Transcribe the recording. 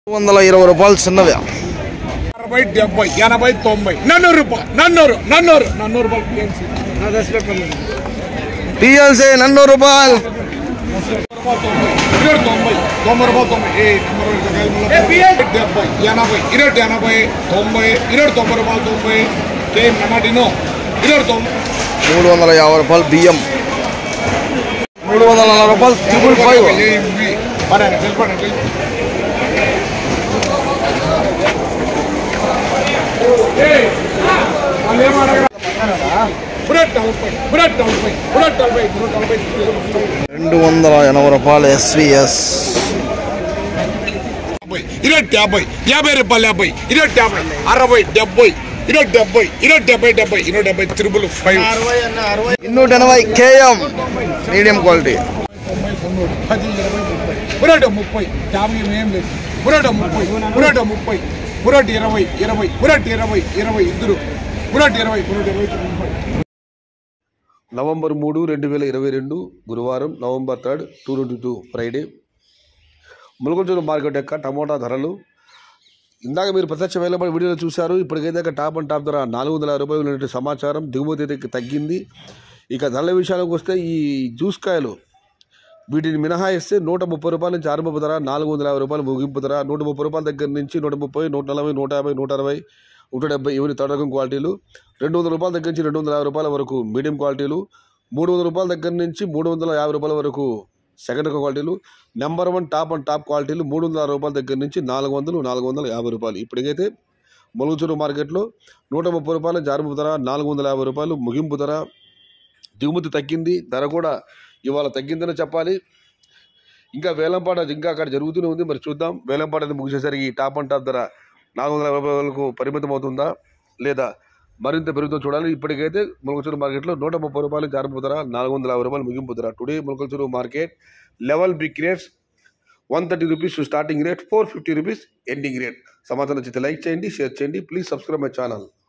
వందల ఇరవై రూపాయలు చిన్నవి అరవై డెబ్బై ఎనభై తొంభై నన్నూరు రూపాయలు నన్నూరు నన్నూరు నన్నూరు రూపాయలు పిఎంసీ టీఎల్సీ నన్నూరు రూపాయలు ఇరవై తొంభై తొంభై రూపాయలు తొంభై ఏ నెంబర్ డెబ్బై ఎనభై ఇరవై ఎనభై తొంభై ఇరవై తొంభై రూపాయలు తొంభై కేఎం నమాటినో ఇరవై తొంభై మూడు వందల యాభై రూపాయలు బియ్యం మూడు వందల నలభై రూపాయలు త్రిపుల్ ఫైవ్ పడండి వెళ్ళిపోండి బుల్లెట్ నలభై బుల్లెట్ నలభై బుల్లెట్ నలభై బుల్లెట్ నలభై రెండు వందల ఎనభై రూపాయలు ఎస్విఎస్ యాభై ఇరవై యాభై యాభై రూపాయలు యాభై ఇరవై యాభై అరవై డెబ్బై ఇరవై డెబ్బై ఇరవై డెబ్బై డెబ్బై ఇరవై డెబ్బై త్రిబుల్ ఫైవ్ ఇన్నూట ఎనభై కేఎం మీడియం క్వాలిటీ తొంభై తొమ్మిది పది ఇరవై ముప్పై బురాట ముప్పై యాభై ఏం లేదు బురాట ముప్పై బురాట ముప్పై బురాట ఇరవై ఇరవై బురాట ఇరవై ఇరవై ఇద్దరు బురాట ఇరవై బురాట ఇరవై ముప్పై నవంబర్ మూడు రెండు వేల ఇరవై రెండు గురువారం November third two twenty two Friday Mulagonchuru market యొక్క టమోటా ధరలు ఇందాక మీరు ప్రత్యక్ష వేలబడి వీడియోలో చూశారు ఇప్పటికైతే టాప్ అండ్ టాప్ ధర నాలుగు వందల రూపాయలు ఉన్నటువంటి సమాచారం దిగుమతి అయితే తగ్గింది ఇక ధరల విషయానికి వస్తే ఈ జ్యూస్ కాయలు వీటిని మినహాయిస్తే నూట ముప్పై రూపాయల నుంచి ఆరంభపు ధర నాలుగు వందల యాభై రూపాయలు ముగింపు ధర నూట ముప్పై రూపాయల దగ్గర నుంచి నూట ముప్పై నూట నలభై నూట యాభై నూట అరవై నూట డెబ్బై ఇవన్నీ థర్డ్ రకం క్వాలిటీలు రెండు వందల రూపాయల దగ్గర నుంచి రెండు వందల యాభై రూపాయల వరకు మీడియం క్వాలిటీలు మూడు వందల రూపాయల దగ్గర నుంచి మూడు వందల యాభై రూపాయల వరకు సెకండ్ రకం క్వాలిటీలు number one top and top క్వాలిటీలు మూడు వందల అరవై రూపాయల దగ్గర నుంచి నాలుగు వందలు నాలుగు వందల యాభై రూపాయలు ఇప్పటికైతే మొలగచూరు మార్కెట్లో నూట ముప్పై రూపాయల జారుపు ధర నాలుగు వందల యాభై రూపాయలు ముగింపు ధర దిగుమతి తగ్గింది ధర కూడా ఇవాళ తగ్గిందని చెప్పాలి ఇంకా వేలంపాట ఇంకా అక్కడ జరుగుతూనే ఉంది మరి చూద్దాం వేలంపాట అనేది ముగిసేసరికి ఈ టాప్ అండ్ టాప్ ధర నాలుగు వందల యాభై రూపాయలకు పరిమితం అవుతుందా లేదా మరింత పెరుగుతుందో చూడాలి ఇప్పటికైతే ములకచూరు మార్కెట్లో నూట ముప్పై రూపాయలు జారుపు ధర నాలుగు వందల యాభై రూపాయలు ముగింపు ధర today Mulakachuru market level big rates one thirty rupees starting rate four fifty rupees ending rate సమాచారం నచ్చితే లైక్ చేయండి షేర్ చేయండి ప్లీజ్ సబ్స్క్రైబ్ మై ఛానల్